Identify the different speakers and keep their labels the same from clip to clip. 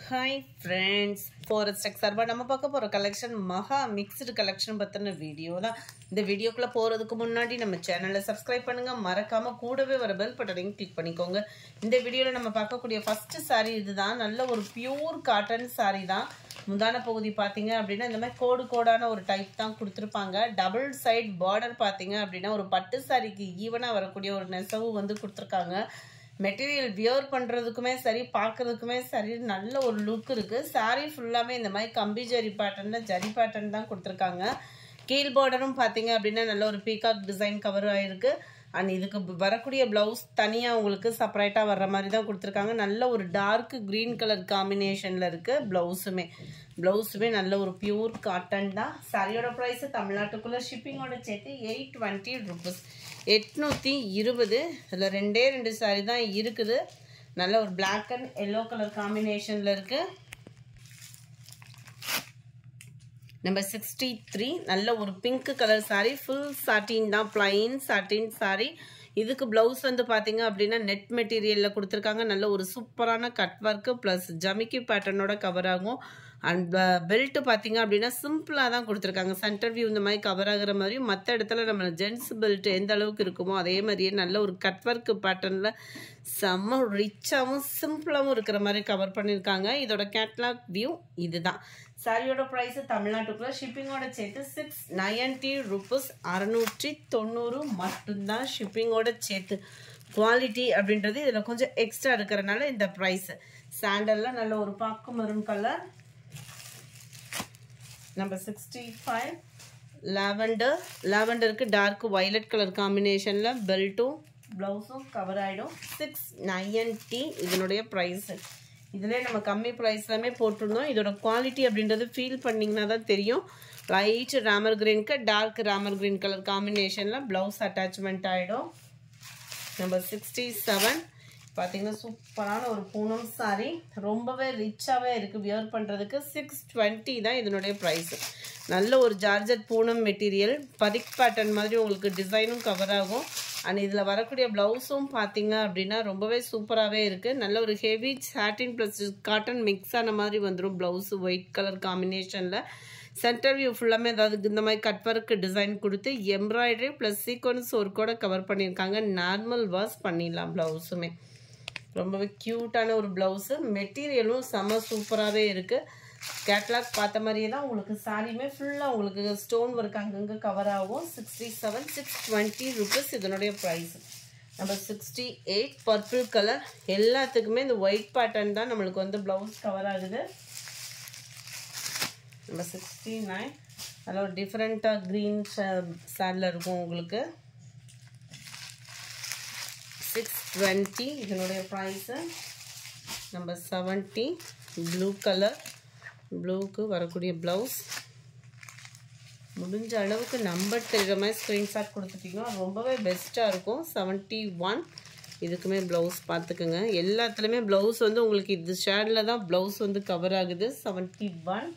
Speaker 1: hi friends forest tech சார்பா நம்ம பார்க்க போகிற கலெக்ஷன் மகா மிக்ஸ்டு கலெக்ஷன் பற்றின வீடியோ தான் இந்த வீடியோக்குள்ளே போகிறதுக்கு முன்னாடி நம்ம சேனலை சப்ஸ்கிரைப் பண்ணுங்கள் மறக்காமல் கூடவே வர பெல் பட்டனையும் கிளிக் பண்ணிக்கோங்க இந்த வீடியோவில் நம்ம பார்க்கக்கூடிய ஃபஸ்ட்டு saree இதுதான் நல்ல ஒரு பியூர் காட்டன் saree தான் முந்தான பகுதி பார்த்தீங்க அப்படின்னா இந்த மாதிரி கோடு கோடான ஒரு டைப் தான் கொடுத்துருப்பாங்க டபுள் சைட் பார்டர் பார்த்தீங்க அப்படின்னா ஒரு பட்டு சாரிக்கு ஈவனாக வரக்கூடிய ஒரு நெசவு வந்து கொடுத்துருக்காங்க மெட்டீரியல் வியர் பண்ணுறதுக்குமே சரி பார்க்கறதுக்குமே சரி நல்ல ஒரு லுக் இருக்குது saree ஃபுல்லாமே இந்த மாதிரி கம்பி ஜரி பேட்டர்னில் ஜரி பேட்டர்ன் தான் கொடுத்துருக்காங்க கீழ் பார்டரும் பார்த்தீங்க அப்படின்னா நல்ல ஒரு பீகாக் டிசைன் கவர் ஆகிருக்கு அண்ட் இதுக்கு வரக்கூடிய ப்ளவுஸ் தனியாக உங்களுக்கு செப்பரேட்டாக வர்ற மாதிரி தான் கொடுத்துருக்காங்க நல்ல ஒரு டார்க் க்ரீன் கலர் காம்பினேஷனில் இருக்குது ப்ளவுஸுமே ப்ளவுஸுமே நல்ல ஒரு பியூர் காட்டன் தான் சாரியோட ப்ரைஸு தமிழ்நாட்டுக்குள்ளே ஷிப்பிங்கோட சேர்த்து எயிட் டுவெண்ட்டி ருபீஸ் எட்நூற்றி இருபது இதில் ரெண்டே ரெண்டு சாரி தான் இருக்குது நல்ல ஒரு பிளாக் அண்ட் எல்லோ கலர் காம்பினேஷனில் இருக்குது நம்பர் சிக்ஸ்டி த்ரீ நல்ல ஒரு pink colour sari full satin தான் பிளைன் சாட்டின் சாரீ இதுக்கு ப்ளவுஸ் வந்து பார்த்தீங்க அப்படின்னா நெட் மெட்டீரியலில் கொடுத்துருக்காங்க நல்ல ஒரு சூப்பரான கட் ஒர்க்கு ப்ளஸ் ஜமிக்கி பேட்டர்னோட கவர் ஆகும் அண்ட் பெல்ட்டு பார்த்தீங்க அப்படின்னா சிம்பிளாக தான் கொடுத்துருக்காங்க சென்டர் வியூ இந்த மாதிரி கவர் ஆகுற மாதிரி மற்ற இடத்துல நம்ம ஜென்ஸ் பெல்ட் எந்த அளவுக்கு இருக்குமோ அதே மாதிரியே நல்ல ஒரு கட் ஒர்க் பேட்டர்னில் செம்ம ரிச்சாகவும் சிம்பிளாகவும் இருக்கிற மாதிரி கவர் பண்ணியிருக்காங்க இதோட கேட்லாக் வியூ இதுதான் சாரியோட ப்ரைஸு தமிழ்நாட்டுக்குள்ள ஷிப்பிங்கோட சேர்த்து சிக்ஸ் நைன்டி ருபீஸ் அறநூற்றி தொண்ணூறு மட்டும்தான் ஷிப்பிங்கோட சேர்த்து குவாலிட்டி அப்படின்றது இதில் கொஞ்சம் எக்ஸ்ட்ரா இருக்கிறனால இந்த ப்ரைஸு சாண்டலில் நல்ல ஒரு பாக்கு மரும் colour number sixty five lavender லாவெண்டருக்கு டார்க் வயலட் கலர் காம்பினேஷனில் பெல்ட்டும் ப்ளவுஸும் கவர் ஆகிடும் சிக்ஸ் நைன்டி இதனுடைய ப்ரைஸு இதிலே நம்ம கம்மி ப்ரைஸ்லாமே போட்டிருந்தோம் இதோட குவாலிட்டி அப்படின்றது ஃபீல் பண்ணிங்கன்னா தான் தெரியும் லைட் ராமர் கிரீனுக்கு டார்க் ராமர் கிரீன் கலர் காம்பினேஷனில் ப்ளவுஸ் அட்டாச்மெண்ட் ஆகிடும் நம்பர் சிக்ஸ்டி செவன் பார்த்தீங்கன்னா சூப்பரான ஒரு பூனம் சாரி ரொம்பவே ரிச்சாகவே இருக்குது வியர் பண்ணுறதுக்கு சிக்ஸ் டுவெண்ட்டி தான் இதனுடைய ப்ரைஸு நல்ல ஒரு georgette Poonam material batik pattern மாதிரி உங்களுக்கு டிசைனும் கவர் ஆகும் அண்ட் இதில் வரக்கூடிய ப்ளவுஸும் பார்த்தீங்க அப்படின்னா ரொம்பவே சூப்பராகவே இருக்குது நல்ல ஒரு heavy satin plus cotton mix ஆன மாதிரி வந்துடும் ப்ளவுஸு ஒயிட் கலர் காம்பினேஷனில் சென்டர் வியூ ஃபுல்லாமே அதாவது இந்த மாதிரி கட் ஒர்க் டிசைன் கொடுத்து எம்ப்ராய்டரி ப்ளஸ் சீக்வன்ஸ் ஒர்க்கோட கவர் பண்ணியிருக்காங்க நார்மல் வாஷ் பண்ணிடலாம் ப்ளவுஸுமே ரொம்பவே க்யூட்டான ஒரு ப்ளவுஸு மெட்டீரியலும் செம்ம சூப்பராகவே இருக்குது கேட்லாக் பார்த்த மாதிரியே தான் உங்களுக்கு சாரியுமே ஃபுல்லாக உங்களுக்கு ஸ்டோன் ஒர்க் அங்கங்கே கவர் ஆகும் sixty seven six twenty rupees இதனுடைய ப்ரைஸ் நம்ம சிக்ஸ்டி எயிட் பர்பிள் கலர் எல்லாத்துக்குமே இந்த ஒயிட் பேட்டர்ன் தான் நம்மளுக்கு வந்து ப்ளவுஸ் கவர் ஆகுது நம்ம சிக்ஸ்டி நைன் அதில் ஒரு டிஃப்ரெண்ட்டாக க்ரீன் சேடில் இருக்கும் உங்களுக்கு சிக்ஸ் டுவெண்ட்டி இதனுடைய price number seventy blue colour ப்ளூக்கு வரக்கூடிய ப்ளவுஸ் முடிஞ்ச அளவுக்கு நம்பர் தெரிகிற மாதிரி ஸ்க்ரீன்ஷாட் கொடுத்துட்டிங்கன்னா ரொம்பவே பெஸ்ட்டாக இருக்கும் செவன்ட்டி ஒன் இதுக்குமே ப்ளவுஸ் பார்த்துக்குங்க எல்லாத்துலேயுமே ப்ளவுஸ் வந்து உங்களுக்கு இது ஷேடில் தான் ப்ளவுஸ் வந்து கவர் ஆகுது seventy one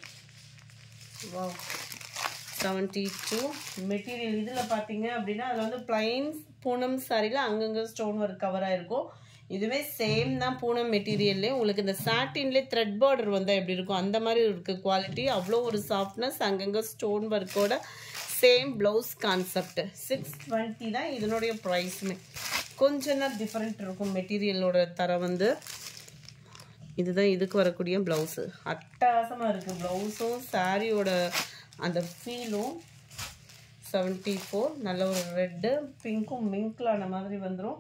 Speaker 1: seventy two material இதில் பார்த்தீங்க அப்படின்னா அதில் வந்து பிளைன் பூனம் சாரியில் அங்கங்கே ஸ்டோன் ஒர்க் கவர் ஆகிருக்கும் இதுவே சேம் தான் பூனம் மெட்டீரியல்லே உங்களுக்கு இந்த சாட்டின்லேயே த்ரெட் பார்டர் வந்தால் எப்படி இருக்கும் அந்த மாதிரி இருக்குது குவாலிட்டி அவ்வளோ ஒரு சாஃப்ட்னஸ் அங்கங்கே ஸ்டோன் ஒர்க்கோட same blouse concept six twenty தான் இதனுடைய ப்ரைஸுமே கொஞ்சம் தான் டிஃப்ரெண்ட் இருக்கும் மெட்டீரியலோட தரம் வந்து இதுதான் இதுக்கு வரக்கூடிய ப்ளவுஸு அட்டகாசமாக இருக்குது ப்ளவுஸும் சாரியோட அந்த ஃபீலும் செவன்ட்டி ஃபோர் நல்ல ஒரு ரெட்டு பிங்க்கும் மிங்க்லான மாதிரி வந்துடும்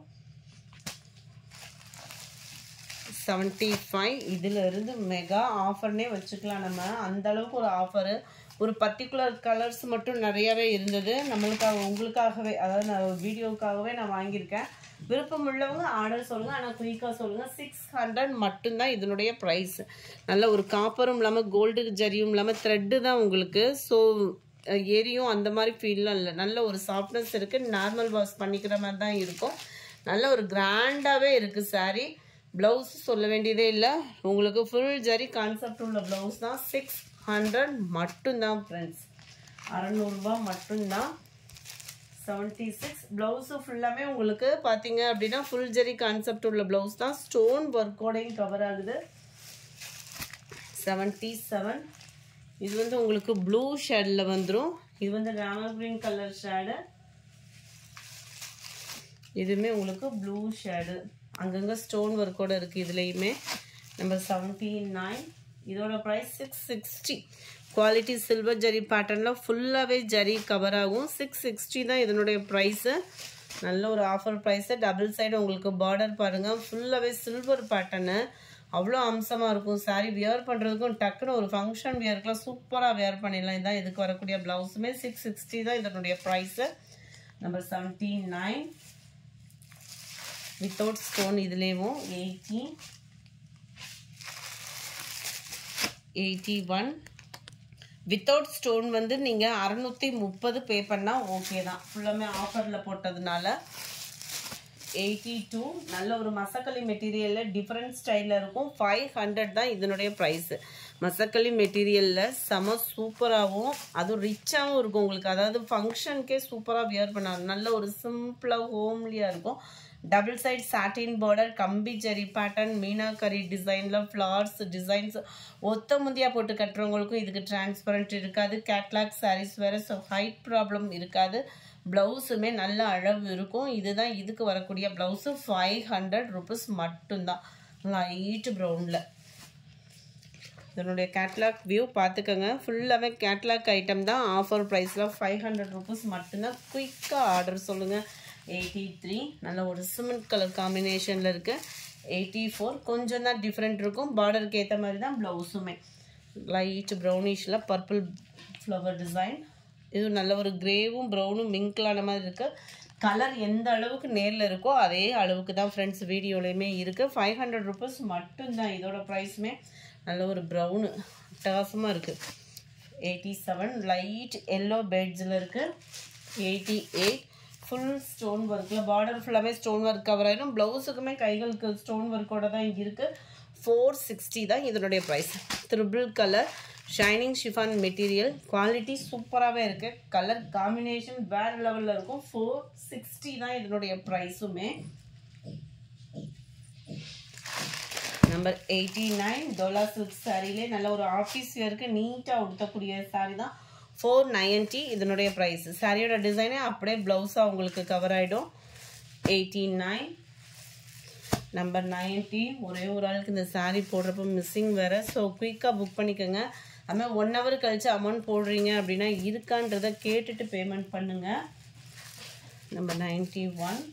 Speaker 1: செவன்ட்டி ஃபைவ் இதில் இருந்து மெகா ஆஃபர்னே வச்சுக்கலாம் நம்ம அந்த அளவுக்கு ஒரு ஆஃபரு ஒரு பர்டிகுலர் கலர்ஸ் மட்டும் நிறையாவே இருந்தது நம்மளுக்காக உங்களுக்காகவே அதாவது நான் வீடியோவுக்காகவே நான் வாங்கியிருக்கேன் விருப்பம் உள்ளவங்க ஆர்டர் சொல்லுங்கள் ஆனால் குயிக்காக சொல்லுங்கள் சிக்ஸ் ஹண்ட்ரட் மட்டும்தான் இதனுடைய ப்ரைஸ் நல்ல ஒரு காப்பரும் இல்லாமல் கோல்டு ஜரியும் இல்லாமல் த்ரெட்டு தான் உங்களுக்கு ஸோ ஏரியும் அந்த மாதிரி ஃபீல்லாம் இல்லை நல்ல ஒரு சாஃப்ட்னஸ் இருக்குது நார்மல் வாஷ் பண்ணிக்கிற மாதிரி தான் இருக்கும் நல்ல ஒரு கிராண்டாகவே இருக்குது சாரீ ப்ளவுஸ் சொல்ல வேண்டியதே இல்லை உங்களுக்கு ஃபுல் ஜரி கான்செப்ட் உள்ள ப்ளவுஸ் தான் சிக்ஸ் ஹண்ட்ரட் மட்டும்தான் ஃப்ரெண்ட்ஸ் அறநூறுபா மட்டும்தான் செவன்ட்டி சிக்ஸ் ப்ளவுஸு ஃபுல்லாமே உங்களுக்கு பார்த்தீங்க அப்படின்னா ஃபுல் ஜெரி கான்செப்ட் உள்ள ப்ளவுஸ் தான் ஸ்டோன் ஒர்க்கோடையும் கவர் ஆகுது செவன்ட்டி செவன் இது வந்து உங்களுக்கு ப்ளூ ஷேடில் வந்துடும் இது வந்து ராமர் கிரீன் கலர் ஷேடு இதுவுமே உங்களுக்கு ப்ளூ ஷேடு அங்கங்கே ஸ்டோன் ஒர்க்கோட இருக்குது இதுலேயுமே நம்பர் செவன்ட்டி நைன் இதோட price six sixty quality silver zari பேட்டர்னில் ஃபுல்லாகவே ஜரி கவர் ஆகும் சிக்ஸ் சிக்ஸ்டி தான் இதனுடைய ப்ரைஸு நல்ல ஒரு ஆஃபர் ப்ரைஸு டபுள் சைடு உங்களுக்கு பார்டர் பாருங்கள் ஃபுல்லாகவே சில்வர் பேட்டர்னு அவ்வளோ அம்சமாக இருக்கும் சாரி வியர் பண்ணுறதுக்கும் டக்குன்னு ஒரு ஃபங்க்ஷன் வியருக்குலாம் சூப்பராக வியர் பண்ணிடலாம் இதுதான் இதுக்கு வரக்கூடிய ப்ளவுஸுமே சிக்ஸ் சிக்ஸ்டி தான் இதனுடைய price number seventy nine without stone இதுலேயும் eighty eighty one without stone வந்து நீங்கள் அறநூற்றி முப்பது பே பண்ணால் ஓகே தான் ஃபுல்லாமே ஆஃபரில் போட்டதுனால எயிட்டி டூ நல்ல ஒரு மசக்களி மெட்டீரியலில் டிஃப்ரெண்ட் ஸ்டைலில் இருக்கும் ஃபைவ் ஹண்ட்ரட் தான் இதனுடைய ப்ரைஸு மசக்களி மெட்டீரியலில் செம சூப்பராகவும் அதுவும் ரிச்சாகவும் இருக்கும் உங்களுக்கு அதாவது ஃபங்க்ஷனுக்கே சூப்பராக வியர் பண்ணாங்க நல்ல ஒரு சிம்பிளாக ஹோம்லியாக இருக்கும் டபுள் சைட் சாட்டின் பார்டர் கம்பி ஜரி பேட்டர்ன் மீனாக்கரி டிசைனில் ஃப்ளார்ஸ் டிசைன்ஸ் ஒத்த முந்தியாக போட்டு கட்டுறவங்களுக்கும் இதுக்கு டிரான்ஸ்பரண்ட் இருக்காது கேட்லாக் சாரீஸ் வேறு ஸோ ஹைட் ப்ராப்ளம் இருக்காது ப்ளவுஸுமே நல்ல அளவு இருக்கும் இதுதான் இதுக்கு வரக்கூடிய ப்ளவுஸு ஃபைவ் ஹண்ட்ரட் ருபீஸ் மட்டும்தான் லைட் ப்ரௌனில் இதனுடைய கேட்லாக் வியூ பார்த்துக்கோங்க ஃபுல்லாகவே கேட்லாக் ஐட்டம் தான் ஆஃபர் ப்ரைஸில் ஃபைவ் ஹண்ட்ரட் ருபீஸ் மட்டும்தான் குயிக்காக ஆர்டர் சொல்லுங்கள் எயிட்டி த்ரீ நல்ல ஒரு சிமெண்ட் கலர் காம்பினேஷனில் இருக்குது எயிட்டி ஃபோர் கொஞ்சம் தான் டிஃப்ரெண்ட் இருக்கும் பார்டருக்கு ஏற்ற மாதிரி தான் ப்ளவுஸுமே லைட் ப்ரௌனிஷில் பர்பிள் ஃப்ளவர் டிசைன் இது நல்ல ஒரு கிரேவும் ப்ரௌனும் மிங்க்லான மாதிரி இருக்குது கலர் எந்த அளவுக்கு நேரில் இருக்கோ அதே அளவுக்கு தான் ஃப்ரெண்ட்ஸ் வீடியோலையுமே இருக்குது ஃபைவ் ஹண்ட்ரட் ருபீஸ் மட்டும்தான் இதோட ப்ரைஸுமே நல்ல ஒரு ப்ரௌனு அட்டகாசமாக இருக்குது எயிட்டி செவன் லைட் எல்லோ பேட்ஸில் இருக்குது எயிட்டி எயிட் ஃபுல் ஸ்டோன் ஒர்க்கில் பார்டர் ஃபுல்லாகவே ஸ்டோன் ஒர்க் கவர் ஆயிடும் ப்ளவுஸுக்குமே கைகளுக்கு ஸ்டோன் ஒர்க்கோட தான் இருக்குது ஃபோர் சிக்ஸ்டி தான் இதனுடைய price triple colour shining chiffon material quality சூப்பராகவே இருக்குது கலர் காம்பினேஷன் வேறு லெவலில் இருக்கும் ஃபோர் சிக்ஸ்டி தான் இதனுடைய ப்ரைஸுமே number eighty nine dola silk சாரிலே நல்ல ஒரு ஆஃபீஸ் வேருக்கு நீட்டாக உடுத்தக்கூடிய சாரி தான் ஃபோர் நைன்ட்டி இதனுடைய ப்ரைஸ் சாரியோட டிசைனே அப்படியே ப்ளவுஸாக உங்களுக்கு கவர் ஆகிடும் எயிட்டி நைன் நம்பர் நைன்ட்டி ஒரே ஒரு ஆளுக்கு இந்த சாரீ போடுறப்ப மிஸ்ஸிங் வேறு ஸோ குயிக்காக புக் பண்ணிக்கோங்க அதுமாதிரி ஒன் ஹவர் கழித்து அமௌண்ட் போடுறீங்க அப்படின்னா இருக்கான்றதை கேட்டுட்டு பேமெண்ட் பண்ணுங்கள் நம்பர் நைன்ட்டி ஒன்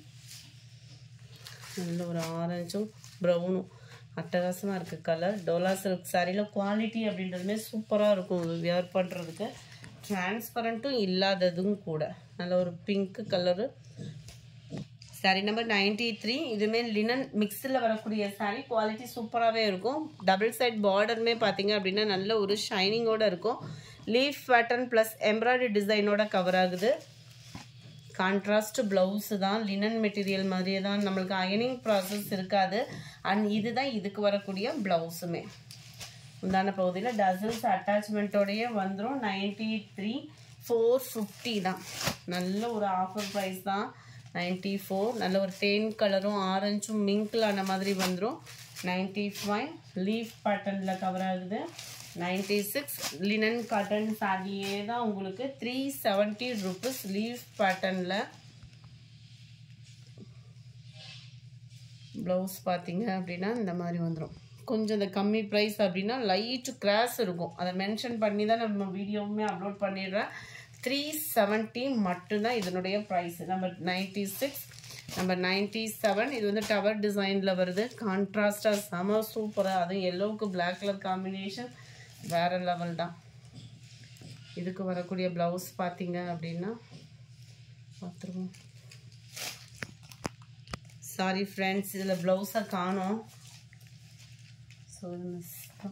Speaker 1: நல்ல ஒரு ஆரஞ்சும் ப்ரௌனும் அட்டகாசமாக இருக்குது கலர் டோலா சில்க் சாரியில் குவாலிட்டி அப்படின்றதுமே சூப்பராக இருக்கும் வியர் பண்ணுறதுக்கு டிரான்ஸ்பரண்ட்டும் இல்லாததும் கூட நல்ல ஒரு pink colour sari number ninety three இதுவுமே லினன் மிக்ஸில் வரக்கூடிய சாரீ குவாலிட்டி சூப்பராகவே இருக்கும் டபுள் சைட் பார்டருமே பார்த்தீங்க அப்படின்னா நல்ல ஒரு ஷைனிங்கோடு இருக்கும் லீஃப் பேட்டர்ன் ப்ளஸ் எம்ப்ராய்டரி டிசைனோட கவர் ஆகுது கான்ட்ராஸ்ட் ப்ளவுஸு தான் லினன் மெட்டீரியல் மாதிரியே தான் நம்மளுக்கு அயனிங் ப்ராசஸ் இருக்காது அண்ட் இதுதான் இதுக்கு வரக்கூடிய ப்ளவுஸுமே உண்டான பகுதியில் டசல்ஸ் அட்டாச்மெண்ட்டோடையே வந்துடும் நைன்டி த்ரீ ஃபோர் ஃபிஃப்டி தான் நல்ல ஒரு ஆஃபர் ப்ரைஸ் தான் நைன்ட்டி ஃபோர் நல்ல ஒரு தேன் கலரும் ஆரஞ்சும் மிங்கிளான மாதிரி வந்துடும் நைன்ட்டி ஃபைவ் லீஃப் பேட்டர்னில் கவர் ஆகுது நைன்ட்டி சிக்ஸ் லினன் காட்டன் சாரியே தான் உங்களுக்கு த்ரீ செவன்ட்டி ருபீஸ் லீஃப் பேட்டர்னில் ப்ளவுஸ் பார்த்தீங்க அப்படின்னா இந்த மாதிரி வந்துடும் கொஞ்சம் இந்த கம்மி ப்ரைஸ் அப்படின்னா லைட் கிராஸ் இருக்கும் அதை மென்ஷன் பண்ணி தான் நம்ம வீடியோவுமே அப்லோட் பண்ணிடுறேன் த்ரீ செவன்ட்டி மட்டும்தான் இதனுடைய price number ninety six number ninety seven இது வந்து டவர் டிசைனில் வருது கான்ட்ராஸ்டாக செம சூப்பராக அதுவும் எல்லோவுக்கு பிளாக் கலர் காம்பினேஷன் வேறு லெவல் தான் இதுக்கு வரக்கூடிய ப்ளவுஸ் பார்த்தீங்க அப்படின்னா பார்த்துருவோம் சாரி ஃப்ரெண்ட்ஸ் இதில் ப்ளவுஸை காணோம் ஸோ இது மிஸ் தான்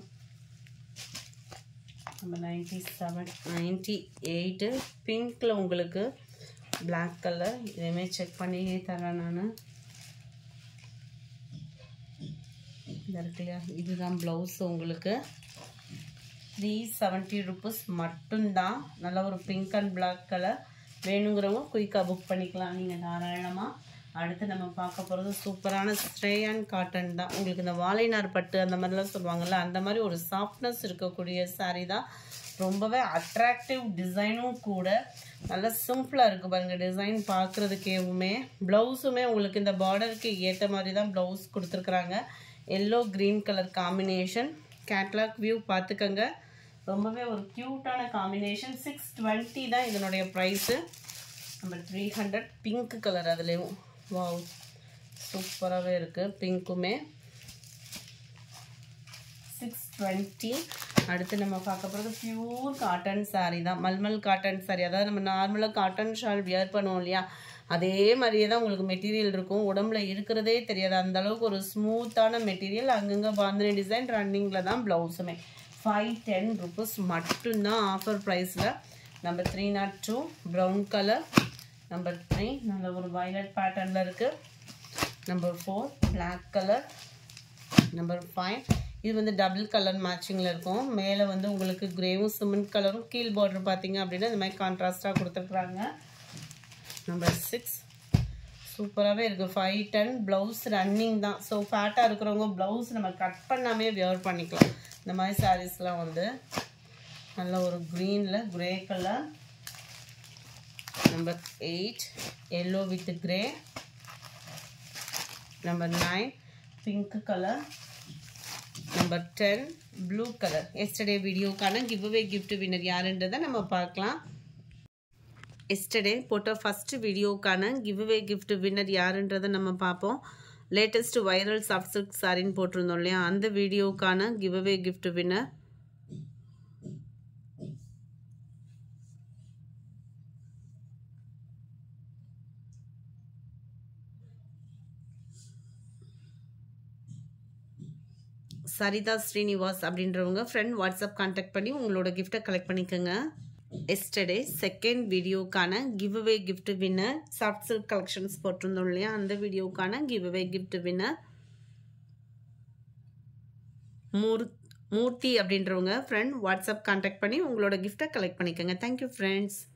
Speaker 1: நம்ம நைன்டி செவன் நைன்டி எயிட்டு பிங்க்கில் உங்களுக்கு பிளாக் கலர் இதையுமே செக் பண்ணி தரேன் நான் இந்த இருக்கு இல்லையா இதுதான் ப்ளவுஸ் உங்களுக்கு த்ரீ செவன்ட்டி ருபீஸ் மட்டும்தான் நல்ல ஒரு பிங்க் அண்ட் பிளாக் கலர் வேணுங்கிறவங்க குயிக்காக புக் பண்ணிக்கலாம் நீங்கள் தாராளமாக அடுத்து நம்ம பார்க்க போகிறது சூப்பரான ஸ்ட்ரேயான் காட்டன் தான் உங்களுக்கு இந்த வாழைநார் பட்டு அந்த மாதிரிலாம் சொல்லுவாங்கள்ல அந்த மாதிரி ஒரு சாஃப்ட்னஸ் இருக்கக்கூடிய saree தான் ரொம்பவே அட்ராக்டிவ் டிசைனும் கூட நல்லா சிம்பிளாக இருக்குது பாருங்கள் டிசைன் பார்க்குறதுக்கேவுமே ப்ளவுஸுமே உங்களுக்கு இந்த பார்டருக்கு ஏற்ற மாதிரி தான் ப்ளவுஸ் கொடுத்துருக்குறாங்க yellow green colour combination catalogue view பார்த்துக்கங்க ரொம்பவே ஒரு க்யூட்டான காம்பினேஷன் சிக்ஸ் டுவெண்ட்டி தான் இதனுடைய ப்ரைஸு நம்ம த்ரீ ஹண்ட்ரட் பிங்க் கலர் அதுலேயும் வாவ் சூப்பராகவே இருக்குது பிங்க்குமே சிக்ஸ் டுவெண்ட்டி அடுத்து நம்ம பார்க்க போகிறது பியூர் காட்டன் saree தான் மல்மல் காட்டன் saree அதாவது நம்ம நார்மலாக காட்டன் ஷால் வியர் பண்ணுவோம் இல்லையா அதே மாதிரியே தான் உங்களுக்கு மெட்டீரியல் இருக்கும் உடம்புல இருக்கிறதே தெரியாது அந்த அளவுக்கு ஒரு ஸ்மூத்தான மெட்டீரியல் அங்கங்கே பாந்தினி டிசைன் ரன்னிங்கில் தான் ப்ளவுஸுமே ஃபைவ் டென் ருபீஸ் மட்டும்தான் ஆஃபர் ப்ரைஸில் number three not two brown colour number three நல்ல ஒரு வயலட் பேட்டர்னில் இருக்குது number four black colour number five இது வந்து டபுள் கலர் மேட்சிங்கில் இருக்கும் மேலே வந்து உங்களுக்கு கிரேவும் சிமெண்ட் கலரும் கீழ் பார்டர் பார்த்தீங்க அப்படின்னா இந்த மாதிரி கான்ட்ராஸ்டாக கொடுத்துருக்குறாங்க நம்பர் சிக்ஸ் சூப்பராகவே இருக்குது ஃபைவ் டென் ப்ளவுஸ் ரன்னிங் தான் ஸோ ஃபேட்டாக இருக்கிறவங்க ப்ளவுஸ் நம்ம கட் பண்ணாமே வியர் பண்ணிக்கலாம் இந்த மாதிரி சாரீஸ்லாம் வந்து நல்ல ஒரு க்ரீனில் grey colour number eight yellow with grey number nine pink colour number ten blue colour yesterday வீடியோக்கான கிவ் அவே கிஃப்ட் வின்னர் யாருன்றதை நம்ம பார்க்கலாம் எஸ்டர்டே போட்ட ஃபஸ்ட்டு வீடியோக்கான கிவ் அவே கிஃப்ட் வின்னர் யாருன்றதை நம்ம பார்ப்போம் லேட்டஸ்ட் வைரல் சாஃப்ட் சில்க் சாரின்னு போட்டிருந்தோம் இல்லையா அந்த வீடியோக்கான giveaway gift winner Saritha Srinivas அப்படின்றவங்க ஃப்ரெண்ட் வாட்ஸ்அப் கான்டாக்ட் பண்ணி உங்களோட கிஃப்ட்டை கலெக்ட் பண்ணிக்கோங்க எஸ்டர்டே செகண்ட் வீடியோக்கான giveaway gift winner soft silk collections போட்டிருந்தோம் இல்லையா அந்த வீடியோக்கான கிவ் அவே கிஃப்ட் வின்னர் மூர் மூர்த்தி அப்படின்றவங்க ஃப்ரெண்ட் வாட்ஸ்அப் கான்டாக்ட் பண்ணி உங்களோட கிஃப்ட்டை கலெக்ட் பண்ணிக்கோங்க தேங்க்யூ ஃப்ரெண்ட்ஸ்